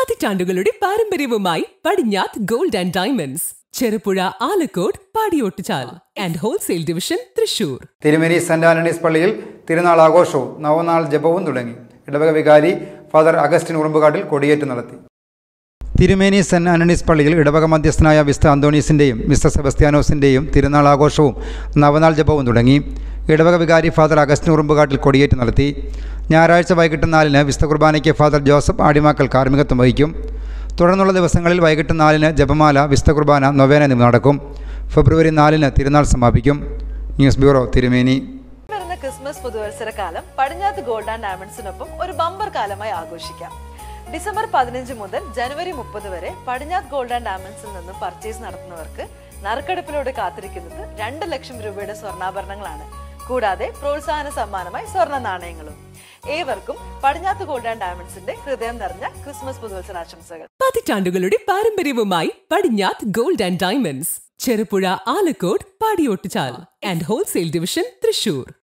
പതിറ്റാണ്ടുകളുടെ പാരമ്പര്യവുമായി Padinjath gold and diamonds Cherupuzha Alakode Padiyottuchal and wholesale division Thrissur Thirumeni saint Antony's പള്ളിയിൽ തിരുനാൾ ആഘോഷവും നവനാൾ ജപവും തുടങ്ങി ഇടവക വികാരി ഫാദർ അഗസ്റ്റിൻ ഉറുമ്പുകാട്ടിൽ കൊടിയേറ്റ് നടത്തി തിരുമേനി സെന്റ് ആന്റണീസ് പള്ളിയിൽ ഇടവക മധ്യസ്ഥനായ വിസ്ത അന്തോണീസിൻ്റെയും മിസ്റ്റർ സെബസ്ത്യാനോസിൻ്റെയും തിരുനാൾ ആഘോഷവും നവനാൾ ജപവും തുടങ്ങി ഇടവക വികാരി ഫാദർ അഗസ്റ്റിൻ ഉറുമ്പുകാട്ടിൽ കൊടിയേറ്റ് നടത്തി ഞായറാഴ്ച വൈകിട്ട് നാലിന് വിസ്ത കുർബാനയ്ക്ക് ഫാദർ ജോസഫ് ആടിമാക്കൽ കാർമ്മികത്വം വഹിക്കും തുടർന്നുള്ള ദിവസങ്ങളിൽ വൈകിട്ട് നാലിന് ജപമാല വിസ്ത കുർബാന നൊവേന എന്നിവ നടക്കും ഫെബ്രുവരി നാലിന് തിരുനാൾ സമാപിക്കും ന്യൂസ് ബ്യൂറോ തിരുമേനി വരുന്ന ക്രിസ്മസ് പുതുവത്സര കാലം പടിഞ്ഞാത്ത് ഗോൾഡ് ആൻഡ് ഡയമണ്ട്സിനൊപ്പം ഒരു ബമ്പർ കാലമായി ആഘോഷിക്കാം ഡിസംബർ പതിനഞ്ച് മുതൽ ജനുവരി മുപ്പത് വരെ പടിഞ്ഞാത്ത് ഗോൾഡ് ആൻഡ് ഡയമണ്ട്സിൽ നിന്നും പർച്ചേസ് നടത്തുന്നവർക്ക് നറുക്കെടുപ്പിലൂടെ കാത്തിരിക്കുന്നത് രണ്ട് ലക്ഷം രൂപയുടെ സ്വർണ്ണാഭരണങ്ങളാണ് കൂടാതെ പ്രോത്സാഹന സമ്മാനമായി സ്വർണ്ണ നാണയങ്ങളും ഏവർക്കും പടിഞ്ഞാത്ത് ഗോൾഡ് ആൻഡ് ഡയമണ്ട്സിന്റെ ഹൃദയം നിറഞ്ഞ ക്രിസ്മസ് പുതുവത്സരാശംസകൾ പതിറ്റാണ്ടുകളുടെ പാരമ്പര്യവുമായി Padinjath gold and diamonds Cherupuzha Alakode Padiyottuchal and wholesale division Thrissur